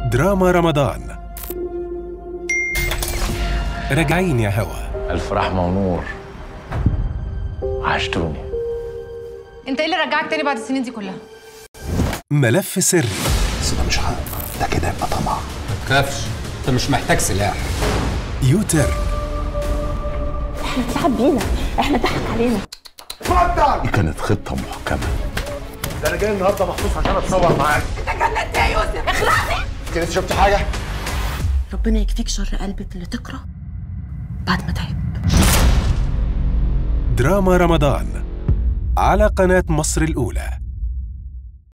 دراما رمضان راجعين يا هوا ألف رحمة ونور وحشتوني انت ايه اللي رجعك تاني بعد السنين دي كلها ملف سري بس ده مش حق ده كده يبقى طمع تخافش انت مش محتاج سلاح يوتر اتلعب بينا احنا ضحك علينا دي كانت خطه محكمه ده انا جاي النهارده مخصوص عشان اتصور معاك انت لسه شفت حاجه ربنا يكفيك شر قلبك اللي تكره بعد ما تعب دراما رمضان على قناة مصر الأولى